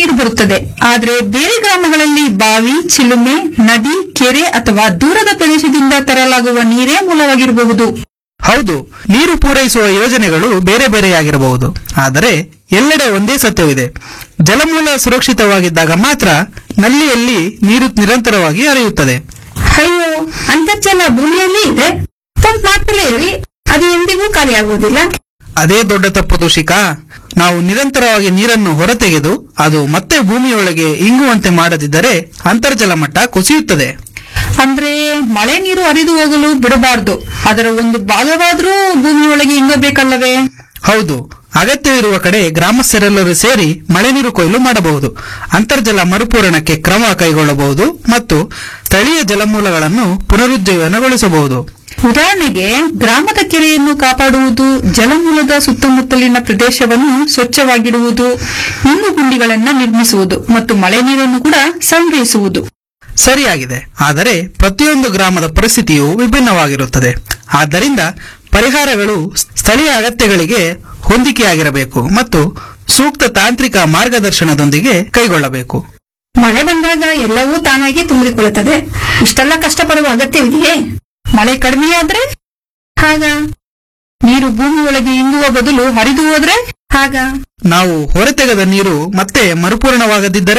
ನೀರು ಬರುತ್ತದೆ ಆದ್ರೆ ಬೇರೆ ಗ್ರಾಮಗಳಲ್ಲಿ ಬಾವಿ ಚಿಲುಮೆ ನದಿ ಕೆರೆ ಅಥವಾ ದೂರದ ಪ್ರದೇಶದಿಂದ ತರಲಾಗುವ ನೀರೇ ಮೂಲವಾಗಿರಬಹುದು ಹೌದು ನೀರು ಪೂರೈಸುವ ಯೋಜನೆಗಳು ಬೇರೆ ಬೇರೆಯಾಗಿರಬಹುದು ಆದರೆ ಎಲ್ಲೆಡೆ ಒಂದೇ ಸತ್ಯವಿದೆ ಜಲಮೂಲ ಸುರಕ್ಷಿತವಾಗಿದ್ದಾಗ ಮಾತ್ರ ನಲ್ಲಿಯಲ್ಲಿ ನೀರು ನಿರಂತರವಾಗಿ ಹರಿಯುತ್ತದೆ ಅಯ್ಯೋ ಅಂತರ್ಜಲ ಭೂಮಿಯಲ್ಲಿ ಇದೆ ಪಂಪ್ ಮಾಡ್ತಲೇ ಇರಿ ಅದು ಎಂದಿಗೂ ಖಾಲಿಯಾಗುವುದಿಲ್ಲ ಅದೇ ದೊಡ್ಡ ತಪ್ಪು ತುಷಿಕಾ ನಾವು ನಿರಂತರವಾಗಿ ನೀರನ್ನು ಹೊರತೆಗೆದು ಅದು ಮತ್ತೆ ಭೂಮಿಯೊಳಗೆ ಇಂಗುವಂತೆ ಮಾಡದಿದ್ದರೆ ಅಂತರ್ಜಲ ಮಟ್ಟ ಕುಸಿಯುತ್ತದೆ ಅಂದ್ರೆ ಮಳೆ ನೀರು ಹರಿದು ಹೋಗಲು ಬಿಡಬಾರದು ಅದರ ಒಂದು ಭಾಗವಾದ್ರೂ ಭೂಮಿಯೊಳಗೆ ಇಂಗಬೇಕಲ್ಲವೇ ಹೌದು ಅಗತ್ಯವಿರುವ ಕಡೆ ಗ್ರಾಮಸ್ಥರೆಲ್ಲರೂ ಸೇರಿ ಮಳೆ ನೀರು ಕೊಯ್ಲು ಮಾಡಬಹುದು ಅಂತರ್ಜಲ ಮರುಪೂರಣಕ್ಕೆ ಕ್ರಮ ಕೈಗೊಳ್ಳಬಹುದು ಮತ್ತು ಸ್ಥಳೀಯ ಜಲಮೂಲಗಳನ್ನು ಪುನರುಜ್ಜೀವನಗೊಳಿಸಬಹುದು ಉದಾಹರಣೆಗೆ ಗ್ರಾಮದ ಕೆರೆಯನ್ನು ಕಾಪಾಡುವುದು ಜಲಮೂಲದ ಸುತ್ತಮುತ್ತಲಿನ ಪ್ರದೇಶವನ್ನು ಸ್ವಚ್ಛವಾಗಿಡುವುದು ಇಂಗು ಗುಂಡಿಗಳನ್ನು ನಿರ್ಮಿಸುವುದು ಮತ್ತು ಮಳೆ ನೀರನ್ನು ಕೂಡ ಸಂಗ್ರಹಿಸುವುದು ಸರಿಯಾಗಿದೆ ಆದರೆ ಪ್ರತಿಯೊಂದು ಗ್ರಾಮದ ಪರಿಸ್ಥಿತಿಯು ವಿಭಿನ್ನವಾಗಿರುತ್ತದೆ ಆದ್ದರಿಂದ ಪರಿಹಾರಗಳು ಸ್ಥಳೀಯ ಅಗತ್ಯಗಳಿಗೆ ಹೊಂದಿಕೆಯಾಗಿರಬೇಕು ಮತ್ತು ಸೂಕ್ತ ತಾಂತ್ರಿಕ ಮಾರ್ಗದರ್ಶನದೊಂದಿಗೆ ಕೈಗೊಳ್ಳಬೇಕು ಮಳೆ ಬಂದಾಗ ಎಲ್ಲವೂ ತಾನಾಗಿ ತುಂಬಿಕೊಳ್ಳುತ್ತದೆ ಇಷ್ಟೆಲ್ಲ ಕಷ್ಟಪಡುವ ಅಗತ್ಯವಿದೆಯೇ ಮಳೆ ಕಡಿಮೆಯಾದ್ರೆ ಹಾಗ ನೀರು ಭೂಮಿಯೊಳಗೆ ಇಂಗುವ ಬದಲು ಹರಿದು ಹೋದ್ರೆ ಹಾಗ ನಾವು ಹೊರತೆಗೆದ ನೀರು ಮತ್ತೆ ಮರುಪೂರಣವಾಗದಿದ್ದರೆ